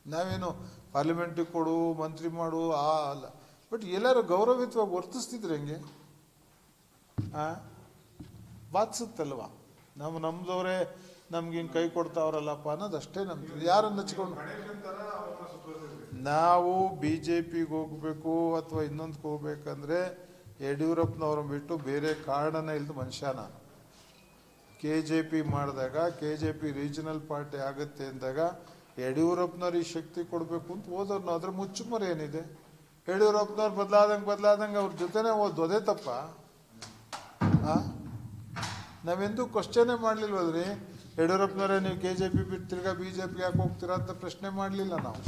ನಾವೇನು ಪಾರ್ಲಿಮೆಂಟಿಗೆ ಕೊಡು ಮಂತ್ರಿ ಮಾಡು ಆ ಅಲ್ಲ ಬಟ್ ಎಲ್ಲರೂ ಗೌರವಯುತವಾಗಿ ವರ್ತಿಸ್ತಿದ್ರೆ ಹೆಂಗೆ ಆ ಬಾಧಿಸುತ್ತಲ್ವ ನಮ್ಮ ನಮ್ದವರೇ ನಮ್ಗೆ ಹಿಂಗೆ ಕೈ ಕೊಡ್ತಾವ್ರಲ್ಲಪ್ಪ ಅನ್ನೋದು ಅಷ್ಟೇ ನಮ್ದು ಯಾರನ್ನ ಹಚ್ಕೊಂಡು ನಾವು ಬಿ ಜೆ ಪಿಗೆ ಹೋಗ್ಬೇಕು ಅಥವಾ ಇನ್ನೊಂದಕ್ಕೆ ಹೋಗ್ಬೇಕಂದ್ರೆ ಯಡಿಯೂರಪ್ಪನವ್ರನ್ನ ಬಿಟ್ಟು ಬೇರೆ ಕಾರಣನೇ ಇಲ್ದು ಮನುಷ್ಯ ನಾನು ಕೆ ಜೆ ಪಿ ಮಾಡಿದಾಗ K J P regional party ಆಗುತ್ತೆ ಅಂದಾಗ ಯಡಿಯೂರಪ್ಪನವ್ರಿಗೆ ಶಕ್ತಿ ಕೊಡಬೇಕು ಅಂತ ಹೋದವ್ರನ್ನ ಅದ್ರ ಮುಚ್ಚುಮರೆ ಏನಿದೆ ಯಡಿಯೂರಪ್ಪನವ್ರು ಬದಲಾದಂಗೆ ಬದಲಾದಂಗೆ ಅವ್ರ ಜೊತೆನೇ ಓದ್ ಅದೇ ತಪ್ಪ ಆ? ನಾವೆಂದೂ ಕ್ವಶನೇ ಮಾಡಲಿಲ್ವಲ್ರಿ ಯಡಿಯೂರಪ್ಪನವರೇ ನೀವು ಕೆ ಜೆ ಪಿ ಬಿಟ್ಟು ತಿರ್ಗಾ ಬಿ ಜೆ ಪಿ ಯಾಕೆ ಹೋಗ್ತೀರಾ ಅಂತ ಪ್ರಶ್ನೆ ಮಾಡಲಿಲ್ಲ ನಾವು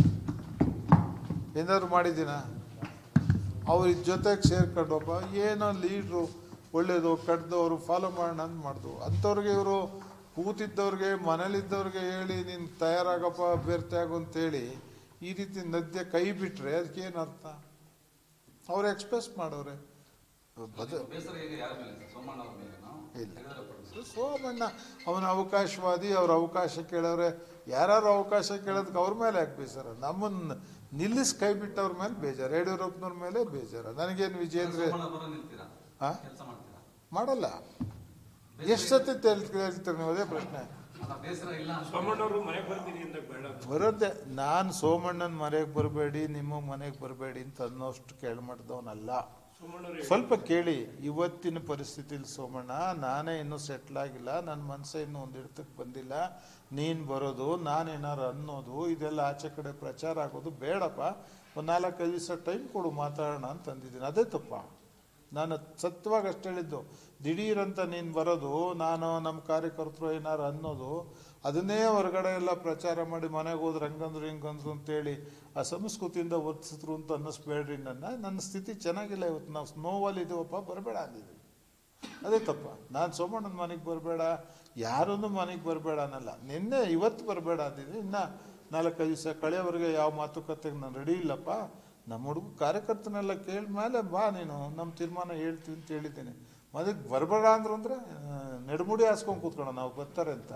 ಏನಾದ್ರು ಮಾಡಿದ್ದೀನ ಅವ್ರ ಜೊತೆಗೆ ಸೇರ್ಕೊಂಡೊಬ್ಬ ಏನೋ ಲೀಡ್ರು ಒಳ್ಳೇದು ಕಡ್ದವರು ಫಾಲೋ ಮಾಡೋಣ ಅಂತ ಮಾಡಿದ್ರು ಅಂಥವ್ರಿಗೆ ಇವರು ಕೂತಿದ್ದವ್ರಿಗೆ ಮನೇಲಿದ್ದವ್ರಿಗೆ ಹೇಳಿ ನೀನು ತಯಾರಾಗಪ್ಪ ಅಭ್ಯರ್ಥಿ ಆಗು ಅಂತೇಳಿ ಈ ರೀತಿ ನದ್ಯ ಕೈ ಬಿಟ್ರೆ ಅದಕ್ಕೆ ಏನು ಅರ್ಥ ಅವ್ರು ಎಕ್ಸ್ಪ್ರೆಸ್ ಮಾಡೋರೆ ಬದ ಬೇಸರ ಈಗ ಯಾರ ಮೇಲೆ ಸರ್ ಸೋಮಣ್ಣ ಅವ್ರ ಮೇಲೆ ನಾವು ಇಲ್ಲ. ಯಡಿಯೂರಪ್ಪನವ್ರ ಸೋಮಣ್ಣ ಅವನ ಅವಕಾಶವಾದಿ ಅವ್ರ ಅವಕಾಶ ಕೇಳವ್ರೆ ಯಾರು ಅವಕಾಶ ಕೇಳೋದಕ್ಕೆ ಅವ್ರ ಮೇಲೆ ಯಾಕೆ ಬೇಜಾರ ನಮ್ಮನ್ನ ನಿಲ್ಲಿಸಿ ಕೈ ಬಿಟ್ಟವ್ರ ಮೇಲೆ ಬೇಜಾರು ಯಡಿಯೂರಪ್ಪನವ್ರ ಮೇಲೆ ಬೇಜಾರ ನನಗೇನು ವಿಜೇಂದ್ರ ಸೋಮಣ್ಣ ಬರೋ ನಿಲ್ತೀರಾ ಹಾ? ಕೆಲಸ ಮಾಡ್ತೀರಾ ಮಾಡಲ್ಲ ಎಷ್ಟು ಸತಿ ತೆಲ್- ಕೇಳ್ತೀರಿ ನೀವು ಅದೇ ಪ್ರಶ್ನೆ ಅಲ್ಲ ಬೇಸರ ಇಲ್ಲ ಅಂತ ಸೋಮಣ್ಣವರು ಮನೆಗೆ ಬರ್ತೀರಿ ಅಂದಾಗ ಬೇಡ ಬರೋದೇ ನಾನು ಸೋಮಣ್ಣನ ಮನೆಗೆ ಬರಬೇಡಿ ನಿಮ್ಮ ಮನೆಗೆ ಬರಬೇಡಿ ಅಂತ ಅನ್ನೋಷ್ಟು ಕೇಳ್ಮಟ್ಟದವನಲ್ಲ ಸೋಮಣ್ಣವ್ರು ಸ್ವಲ್ಪ ಕೇಳಿ ಇವತ್ತಿನ ಪರಿಸ್ಥಿತಿಲಿ ಸೋಮಣ್ಣ ನಾನೇ ಇನ್ನೂ ಸೆಟ್ಲ್ ಆಗಿಲ್ಲ ನನ್ನ ಮನಸ್ಸೇ ಇನ್ನೂ ಒಂದು ಹಿಡ್ತಕ್ಕೆ ಬಂದಿಲ್ಲ ನೀನು ಬರೋದು ನಾನೇನಾರು ಅನ್ನೋದು ಇದೆಲ್ಲ ಆಚೆ ಕಡೆ ಪ್ರಚಾರ ಆಗೋದು ಬೇಡಪ್ಪ ಒಂದು ನಾಲ್ಕೈದು ದಿವಸ ಟೈಮ್ ಕೊಡು ಮಾತಾಡೋಣ ಅಂತ ಅಂದಿದ್ದೀನಿ ಅದೇ ತಪ್ಪ ನಾನು ಸತ್ಯವಾಗಿ ಅಷ್ಟು ಹೇಳಿದ್ದು ದಿಢೀರಂತ ನೀನು ಬರೋದು ನಾನು ನಮ್ಮ ಕಾರ್ಯಕರ್ತರು ಏನಾರು ಅನ್ನೋದು ಅದನ್ನೇ ಹೊರಗಡೆ ಎಲ್ಲ ಪ್ರಚಾರ ಮಾಡಿ ಮನೆಗೆ ಹೋದ್ರೆ ಹಂಗಂದ್ರು ಹಿಂಗಂದ್ರು ಅಂತೇಳಿ ಆ ಸಂಸ್ಕೃತಿಯಿಂದ ವರ್ತಿಸಿದ್ರು ಅಂತ ಅನ್ನಿಸ್ಬೇಡ್ರಿ ನನ್ನ ನನ್ನ ಸ್ಥಿತಿ ಚೆನ್ನಾಗಿಲ್ಲ ಇವತ್ತು ನಾವು ನೋವಲ್ಲಿ ಇದೀವಪ್ಪ ಬರಬೇಡ ಅಂದಿದ್ವಿ ಅದೇ ತಪ್ಪ ನಾನು ಸೋಮಣ್ಣನ ಮನೆಗೆ ಬರಬೇಡ ಯಾರನ್ನು ಮನೆಗೆ ಬರಬೇಡ ಅನ್ನಲ್ಲ ನಿನ್ನೆ ಇವತ್ತು ಬರಬೇಡ ಅಂದಿದ್ವಿ ಇನ್ನು ನಾಲ್ಕೈದು ದಿವಸ ಕಳೆಯವರೆಗೆ ಯಾವ ಮಾತುಕತೆಗೆ ನಾನು ರೆಡಿ ಇಲ್ಲಪ್ಪ ನಮ್ಮ ಹುಡುಗ ಕಾರ್ಯಕರ್ತನೆಲ್ಲ ಕೇಳಿದ ಮೇಲೆ ಬಾ ನೀನು ನಮ್ಮ ತೀರ್ಮಾನ ಹೇಳ್ತೀವಿ ಅಂತ ಹೇಳಿದ್ದೀನಿ ಮದಕ್ಕೆ ಬರಬೇಡ ಅಂದ್ರು ಅಂದ್ರೆ ಆ, ನೆಡಮುಡಿ ಹಾಸ್ಕೊಂಡು ಕೂತ್ಕೊಳ್ಳೋ ನಾವು ಬರ್ತಾರೆ ಅಂತ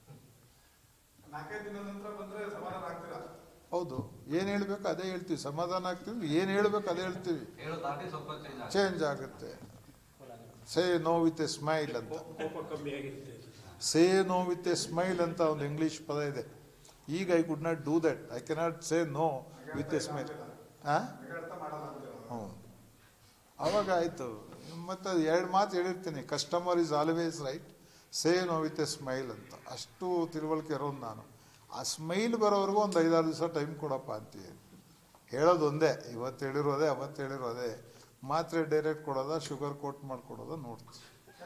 ನಾಲ್ಕೈದು ದಿನದ ನಂತರ ಬಂದ್ರೆ ಸಮಾಧಾನ ಆಗ್ತೀರಾ ಹೌದು ಏನು ಹೇಳ್ಬೇಕು ಅದೇ ಹೇಳ್ತೀವಿ ಸಮಾಧಾನ ಆಗ್ತೀವಿ ಏನು ಹೇಳ್ಬೇಕು ಅದೇ ಹೇಳ್ತೀವಿ ಹೇಳೋ ದಾಟಿ ಸ್ವಲ್ಪ ಚೇಂಜ್ ಆಗಿದೆ ಚೇಂಜ್ ಆಗುತ್ತೆ say no with a smile ಅಂತ ಕೋಪ ಕಮ್ಮಿ ಆಗಿರುತ್ತೆ say no with a smile ಅಂತ ಒಂದು ಇಂಗ್ಲಿಷ್ ಪದ ಇದೆ ಈಗ I could not do that I cannot say no with a smile ಹಾಂ ನಿಗಡ್ತ ಮಾಡಲ್ಲ ಅಂತೀರ ಹ್ಞೂ ಅವಾಗ ಆಯಿತು ಮತ್ತು ಎರಡು ಮಾತು ಹೇಳಿರ್ತೀನಿ customer is always right say no with a smile ಅಂತ ಅಷ್ಟು ತಿಳುವಳಿಕೆ ಇರೋದು ನಾನು ಆ ಸ್ಮೈಲ್ ಬರೋವರೆಗೂ ಒಂದು ಐದಾರು ದಿವಸ ಟೈಮ್ ಕೊಡಪ್ಪ ಅಂತೀವಿ ಹೇಳೋದು ಒಂದೇ ಇವತ್ತು ಹೇಳಿರೋದೇ ಅವತ್ತು ಹೇಳಿರೋದೇ ಮಾತ್ರೆ ಡೈರೆಕ್ಟ್ ಕೊಡೋದ ಶುಗರ್ ಕೋಟ್ ಮಾಡ್ಕೊಡೋದ ನೋಡ್ತೀವಿ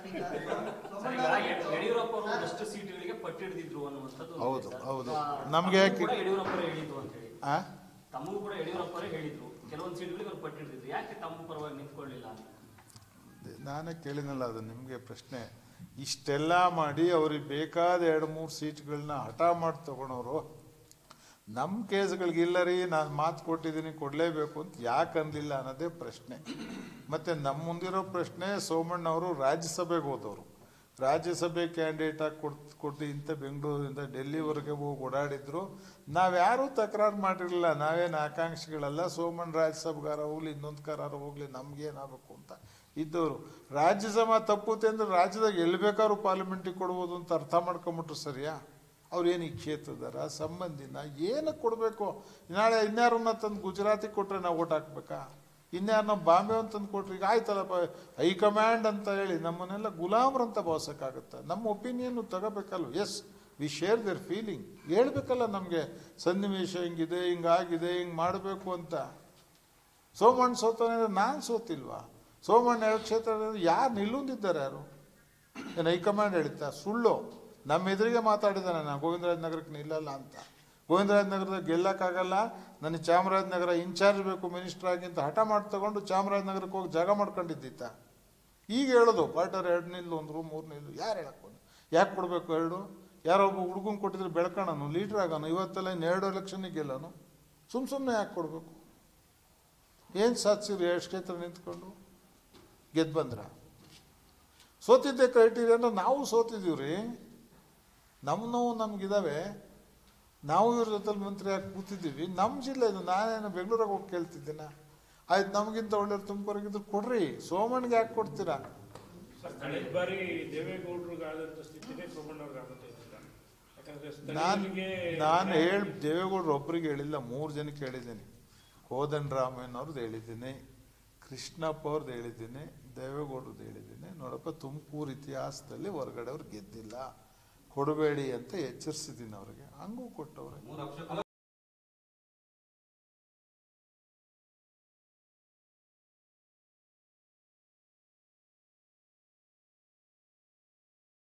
ಸರ್, ಈಗ ಯಡಿಯೂರಪ್ಪ ಅವರು ಒಂದಷ್ಟು ಸೀಟುಗಳಿಗೆ ಪಟ್ಟಿಡಿದ್ರು ಅನ್ನುವಂಥದ್ದು ಒಂದು ಹೌದು, ಇದೆ ಸರ್. ಹೌದು. ಆ, ನಮ್ಗೆ ತಮಗೂ ಕೂಡ ಯಡಿಯೂರಪ್ಪರೇ ಹೇಳಿದ್ರು ಅಂತ ಹೇಳಿ ಆ ತಮಗೂ ಕೂಡ ಯಡಿಯೂರಪ್ಪರೇ ಹೇಳಿದ್ರು ಕೆಲವೊಂದು ಸೀಟುಗಳಿಗೆ ಅವ್ರು ಪಟ್ಟಿಡಿದ್ರು ಯಾಕೆ ತಮ್ಮ ಪರವಾಗಿ ನಿಂತ್ಕೊಳ್ಳಿಲ್ಲ ಅಂತ ನಾನೇ ಕೇಳಿನಲ್ಲ ಅದು ನಿಮಗೆ ಪ್ರಶ್ನೆ ಇಷ್ಟೆಲ್ಲ ಮಾಡಿ ಅವ್ರಿಗೆ ಬೇಕಾದ ಎರಡು ಮೂರು ಸೀಟ್ಗಳನ್ನ ಹಠ ಮಾಡಿ ತಗೊಳೋರು ನಮ್ಮ ಕೇಸ್ಗಳಿಗೆ ಇಲ್ಲ ರೀ ನಾನು ಮಾತು ಕೊಟ್ಟಿದ್ದೀನಿ ಕೊಡಲೇಬೇಕು ಅಂತ ಯಾಕೆ ಅಂದಿಲ್ಲ ಅನ್ನೋದೇ ಪ್ರಶ್ನೆ ಮತ್ತು ನಮ್ಮ ಮುಂದಿರೋ ಪ್ರಶ್ನೆ ಸೋಮಣ್ಣ ಅವರು ರಾಜ್ಯಸಭೆಗೆ ಹೋದವರು ರಾಜ್ಯಸಭೆ ಕ್ಯಾಂಡಿಡೇಟ್ ಆಗಿ ಕೊಡ್ ಕೊಟ್ಟು ಇಂಥ ಬೆಂಗಳೂರಿಂದ ಡೆಲ್ಲಿವರೆಗೆ ಹೋಗಿ ಓಡಾಡಿದ್ರು ನಾವ್ಯಾರೂ ತಕರಾರು ಮಾಡಿರಲಿಲ್ಲ ನಾವೇನು ಆಕಾಂಕ್ಷಿಗಳಲ್ಲ ಸೋಮಣ್ಣ ರಾಜ್ಯಸಭೆಗಾರ ಹೋಗ್ಲಿ ಇನ್ನೊಂದು ಕಾರಾರ ಹೋಗ್ಲಿ ನಮ್ಗೇನಾಗಬೇಕು ಅಂತ ಇದ್ದವರು ರಾಜ್ಯಸಭಾ ತಪ್ಪುತ್ತೆ ಅಂದ್ರೆ ರಾಜ್ಯದಾಗ ಎಲ್ಲಿ ಬೇಕಾದ್ರೂ ಪಾರ್ಲಿಮೆಂಟಿಗೆ ಕೊಡ್ಬೋದು ಅಂತ ಅರ್ಥ ಮಾಡ್ಕೊಂಬಿಟ್ರು ಸರಿಯಾ ಅವ್ರು ಏನು ಈ ಕ್ಷೇತ್ರದಾರ ಸಂಬಂಧಿನ ಏನಕ್ಕೆ ಕೊಡಬೇಕು ನಾಳೆ ಇನ್ಯಾರನ್ನ ತಂದು ಗುಜರಾತಿಗೆ ಕೊಟ್ಟರೆ ನಾವು ಓಟ್ ಹಾಕ್ಬೇಕಾ ಇನ್ಯಾರನ್ನ ಬಾಂಬೆ ಅಂತ ತಂದು ಕೊಟ್ರೆ ಈಗ ಆಯ್ತಲ್ಲಪ್ಪ ಹೈಕಮಾಂಡ್ ಅಂತ ಹೇಳಿ ನಮ್ಮನ್ನೆಲ್ಲ ಗುಲಾಮ್ರಂತ ಭಾವಿಸೋಕ್ಕಾಗತ್ತೆ ನಮ್ಮ ಒಪಿನಿಯನ್ನು ತಗೋಬೇಕಲ್ವ yes we share their feeling ಹೇಳ್ಬೇಕಲ್ಲ ನಮಗೆ ಸನ್ನಿವೇಶ ಹಿಂಗಿದೆ ಹಿಂಗಾಗಿದೆ ಹಿಂಗೆ ಮಾಡಬೇಕು ಅಂತ ಸೋಮಣ್ಣ ಸೋತಾನೆ ಅಂದ್ರೆ ನಾನು ಸೋತಿಲ್ವಾ ಸೋಮಣ್ಣ ಎರಡು ಕ್ಷೇತ್ರದಲ್ಲಿ ಯಾರು ನಿಲ್ಲುಂದಿದ್ದಾರೆ ಯಾರು ಏನು ಹೈಕಮಾಂಡ್ ಹೇಳ್ತಾ ಸುಳ್ಳು ನಮ್ಮ ಎದುರಿಗೆ ಮಾತಾಡಿದ್ದಾನೆ ನಾನು ಗೋವಿಂದರಾಜ ನಗರಕ್ಕೆ ನಿಲ್ಲಲ್ಲ ಅಂತ ಗೋವಿಂದರಾಜ ನಗರದಾಗ ಗೆಲ್ಲಕ್ಕಾಗಲ್ಲ ನನಗೆ ಚಾಮರಾಜನಗರ ಇನ್ಚಾರ್ಜ್ ಬೇಕು ಮಿನಿಸ್ಟರ್ ಆಗಿ ಅಂತ ಹಠ ಮಾಡಿ ತಗೊಂಡು ಚಾಮರಾಜನಗರಕ್ಕೆ ಹೋಗಿ ಜಾಗ ಮಾಡ್ಕೊಂಡಿದ್ದಿತ್ತ ಈಗ ಹೇಳೋದು ಕ್ವಾರ್ಟರ್ ಎರಡು ನಿಲ್ಲು ಒಂದು ಮೂರು ನಿಲ್ಲು ಯಾರು ಹೇಳಕ್ ಬಂದು ಯಾಕೆ ಕೊಡಬೇಕು ಎರಡು ಯಾರೋ ಒಬ್ಬ ಹುಡುಗನ್ ಕೊಟ್ಟಿದ್ರೆ ಬೆಳ್ಕೊಳ್ಳೋನು ಲೀಡ್ರ್ ಆಗೋನು ಇವತ್ತೆಲ್ಲ ಇನ್ನು ಎರಡು ಎಲೆಕ್ಷನಿಗೆ ಗೆಲ್ಲೋನು ಸುಮ್ಮ ಸುಮ್ಮನೆ ಯಾಕೆ ಕೊಡಬೇಕು ಏನು ಸಾಧಿಸಿರಿ ಎರಡು ಕ್ಷೇತ್ರ ನಿಂತ್ಕೊಂಡು ಗೆದ್ದು ಬಂದ್ರ ಸೋತಿದ್ದೆ ಕ್ರೈಟೀರಿಯಾ ಅಂದ್ರೆ ನಾವು ಸೋತಿದ್ದೀವಿ ರೀ ನಮ್ಮ ನೋವು ನಮಗಿದಾವೆ ನಾವು ಇವ್ರ ಜೊತೆ ಮಂತ್ರಿ ಆಗಿ ಕೂತಿದ್ದೀವಿ ನಮ್ಮ ಜಿಲ್ಲೆ ಇದು ನಾನೇನು ಬೆಂಗಳೂರಾಗ ಹೋಗಿ ಕೇಳ್ತಿದ್ದೀನ ಆಯ್ತು ನಮಗಿಂತ ಒಳ್ಳೆಯವ್ರು ತುಮಕೂರಾಗಿದ್ರು ಕೊಡ್ರಿ ಸೋಮಣ್ಗೆ ಯಾಕೆ ಕೊಡ್ತೀರಾ ಸರ್ ಕಳೆದ ಬಾರಿ ದೇವೇಗೌಡರಿಗೆ ಆದಂತ ಸ್ಥಿತಿನೇ ಸೋಮಣ್ಣವ್ರಿಗೆ ಆಗುತ್ತೆ ಇದ್ದಿಲ್ಲ. ಯಾಕಂದ್ರೆ ನಾನು ಸ್ಥಳೀಯರಿಗೆ ನಾನು ಹೇಳಿ ದೇವೇಗೌಡರು ಒಬ್ರಿಗೆ ಹೇಳಿಲ್ಲ ಮೂರು ಜನಕ್ಕೆ ಹೇಳಿದ್ದೀನಿ ಕೋದಂಡರಾಮಯ್ಯನವ್ರದ್ದು ಹೇಳಿದ್ದೀನಿ ಕೃಷ್ಣಪ್ಪ ಅವ್ರದ್ದು ಹೇಳಿದ್ದೀನಿ ದೇವೇಗೌಡರದ್ದು ಹೇಳಿದ್ದೀನಿ ನೋಡಪ್ಪ ತುಮಕೂರು ಇತಿಹಾಸದಲ್ಲಿ ಹೊರಗಡೆ ಅವ್ರು ಗೆದ್ದಿಲ್ಲ ಕೊಡಬೇಡಿ ಅಂತ ಎಚ್ಚರಿಸಿದ್ದೀನಿ ಅವ್ರಿಗೆ ಹಂಗೂ ಕೊಟ್ಟವ್ರೆ ಮೂರು ಅಕ್ಷ